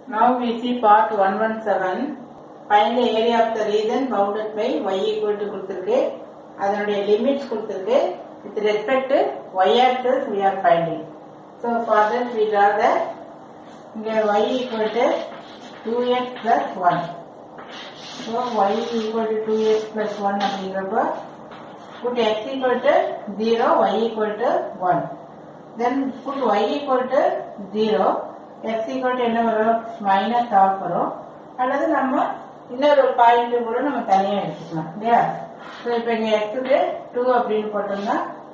Now we see part 117. Find the area of the region bounded by y equal to கொடுத்திருக்கு அதனுடைய limits கொடுத்திருக்கு with respect to y axis we are finding. So for that we draw the இங்க y equal to 2x plus 1. So y equal to 2x plus 1 அப்படிங்கிறப்போ put x equal to 0, y equal to 1. Then put y equal to 0, x equal to என்ன வரும் minus of வரும் அல்லது நம்ம இன்னொரு point கூட நம்ம தனியாக எடுத்துக்கலாம் இல்லையா ஸோ இப்போ இங்கே எக்ஸுக்கு டூ அப்படின்னு போட்டோம்னா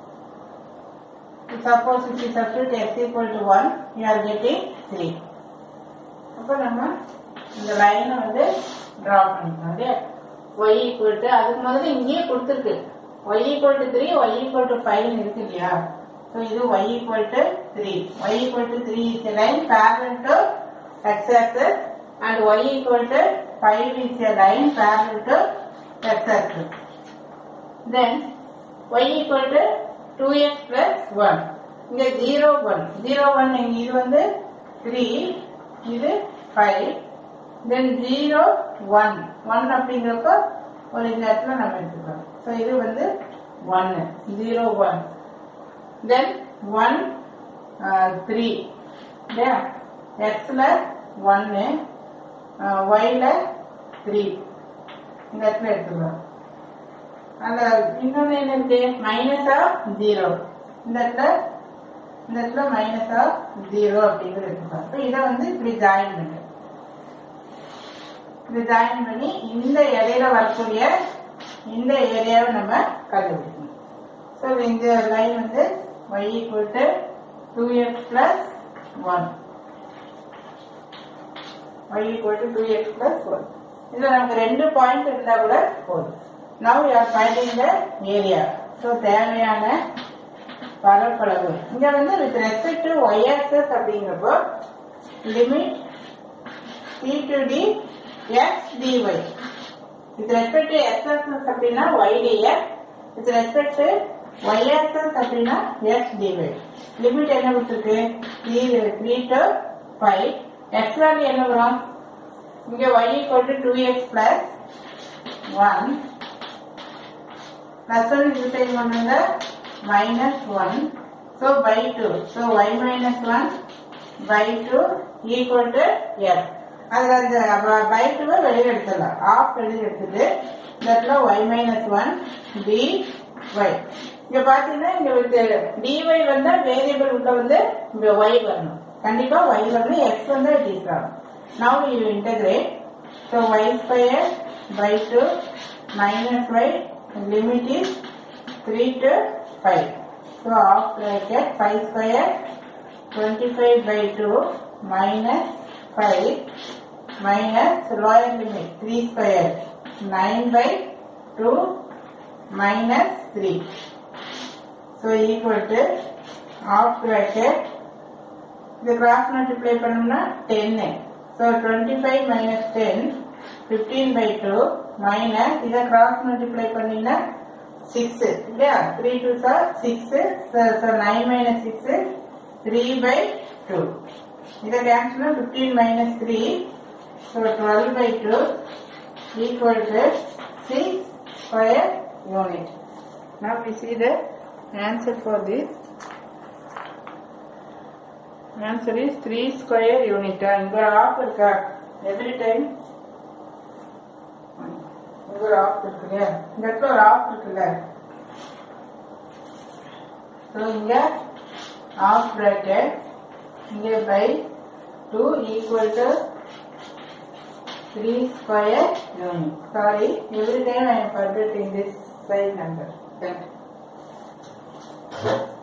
suppose it is substitute x equal to one you are getting three அப்போ நம்ம இந்த லைனை வந்து ட்ரா பண்ணிக்கலாம் இல்லையா ஒய் ஈக்குவல் டு அதுக்கு முதல்ல இங்கேயே கொடுத்துருக்கு y equal to three y equal to five இருக்கு இல்லையா ஸோ இது y equal to three y equal to three is a line parallel to x axis and y equal to 5 is a line parallel to x axis. Then y equal to 2x plus 1. இங்க 0 1 0 1 இங்க இது வந்து 3 இது 5 then 0 1 1 அப்படிங்கிறப்ப ஒரு இந்த இடத்துல நம்ம எடுத்துக்கலாம் ஸோ இது வந்து 1 0 1 then 1 uh, 3 இல்லையா எக்ஸ்ல ஒன்னு ஒய்ல த்ரீ இந்த இடத்துல எடுத்துக்கலாம் அந்த இன்னொன்று என்ன இருக்கு மைனஸ் ஆஃப் ஜீரோ இந்த இடத்துல இந்த இடத்துல மைனஸ் ஆஃப் ஜீரோ அப்படிங்கிறது எடுத்துக்கலாம் ஸோ இதை வந்து இப்படி ஜாயின் பண்ணு இது ஜாயின் பண்ணி இந்த இடையில வரக்கூடிய இந்த ஏரியாவை நம்ம கண்டுபிடிக்கணும் ஸோ இந்த லைன் வந்து y equal to 2x plus 1 y equal to 2x plus 1 இதுல நமக்கு ரெண்டு பாயிண்ட் இருந்தா கூட போதும் now we are finding the area so தேவையான பரப்பளவு இங்க வந்து with respect to y axis அப்படிங்கிறப்போ limit c to d x dy with respect to x axis அப்படின்னா y dx with respect to y axis அப்படின்னா x dy லிமிட் என்ன கொடுத்துருக்கு 3 3 to 5 x value என்ன வரும் இங்க y equal to 2x plus 1 plus 1 இது side பண்ணுங்க minus 1 so by 2 so y minus 1 by 2 equal to x அதுல அந்த பை டூவை வெளியில எடுத்துடலாம் ஆஃப் வெளியில எடுத்துட்டு இந்த இடத்துல y minus 1 dy இங்க பாத்தீங்கன்னா இங்க வந்து dy வந்தா வேரியபிள் உள்ள வந்து இங்க y வரணும் கண்டிப்பா y வரணும் x வந்து it is wrong now you integrate so y square by 2 minus y limit is 3 to 5 so half bracket 5 square 25 by 2 minus 5 minus lower limit 3 square 9 by 2 minus 3 so equal to half bracket இது cross multiply பண்ணோம்னா 10 so 25 minus 10 15 by 2 minus இதை cross multiply பண்ணீங்கன்னா 6 இல்லையா 3 2 sir 6 so, so 9 minus 6 3 by 2 இதை cancel 15 minus 3 so 12 by 2 equal to 6 square unit now we see the answer for this answer is 3 square unit இங்க ஒரு of இருக்கா every time இங்க ஒரு of இருக்கு இல்லையா இந்த இடத்துல ஒரு ஆஃப் இருக்குல்ல ஸோ இங்க ஆஃப் bracket இங்க by 2 equal to 3 square unit sorry every time I am forgetting this side number thank you